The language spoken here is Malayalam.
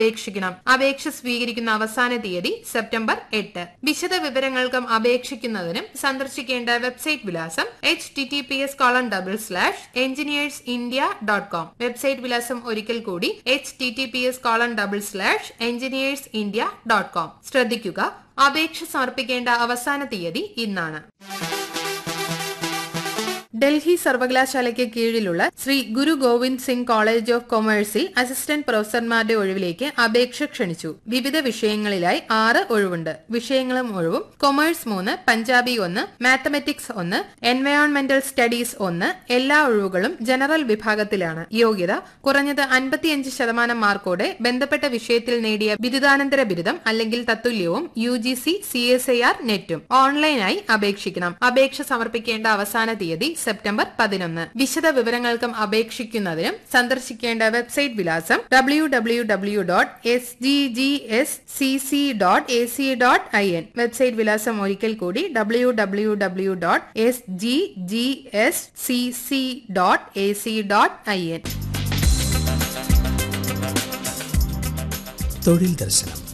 അപേക്ഷിക്കണം അപേക്ഷ സ്വീകരിക്കുന്ന അവസാന തീയതി സെപ്റ്റംബർ എട്ട് വിശദ വിവരങ്ങൾക്കും അപേക്ഷിക്കുന്നതിനും സന്ദർശിക്കേണ്ട വെബ്സൈറ്റ് വിലാസം H T T P S colon double slash engineers India dot com website വിലാസം ഒരിക്കൽ കൂടി H T T P S colon double slash engineers India dot com ശ്രദ്ധിക്കുക അപേക്ഷ സമർപ്പിക്കേണ്ട അവസാന തീയതി ഇന്നാണ് ഡൽഹി സർവകലാശാലയ്ക്ക് കീഴിലുള്ള ശ്രീ ഗുരു ഗോവിന്ദ് സിംഗ് കോളേജ് ഓഫ് കൊമേഴ്സിൽ അസിസ്റ്റന്റ് പ്രൊഫസർമാരുടെ ഒഴിവിലേക്ക് അപേക്ഷ ക്ഷണിച്ചു വിവിധ വിഷയങ്ങളിലായി ആറ് ഒഴിവുണ്ട് വിഷയങ്ങളും ഒഴിവും കൊമേഴ്സ് മൂന്ന് പഞ്ചാബി ഒന്ന് മാത്തമെറ്റിക്സ് ഒന്ന് എൻവയോൺമെന്റൽ സ്റ്റഡീസ് ഒന്ന് എല്ലാ ഒഴിവുകളും ജനറൽ വിഭാഗത്തിലാണ് യോഗ്യത കുറഞ്ഞത് അൻപത്തിയഞ്ച് ശതമാനം മാർക്കോടെ ബന്ധപ്പെട്ട വിഷയത്തിൽ നേടിയ ബിരുദാനന്തര ബിരുദം അല്ലെങ്കിൽ തത്തുല്യവും U G C C S I R നെറ്റും ഓൺലൈനായി അപേക്ഷിക്കണം അപേക്ഷ സമർപ്പിക്കേണ്ട അവസാന തീയതി സെപ്റ്റംബർ പതിനൊന്ന് വിശദ വിവരങ്ങൾക്കും അപേക്ഷിക്കുന്നതിനും സന്ദർശിക്കേണ്ട വെബ്സൈറ്റ് വിലാസം W W W dot S G G S C C dot A C dot I N website വിലാസം ഒരിക്കൽ കൂടി W W W dot S G G S C C dot A C dot I N തൊഴിൽ ദർശനം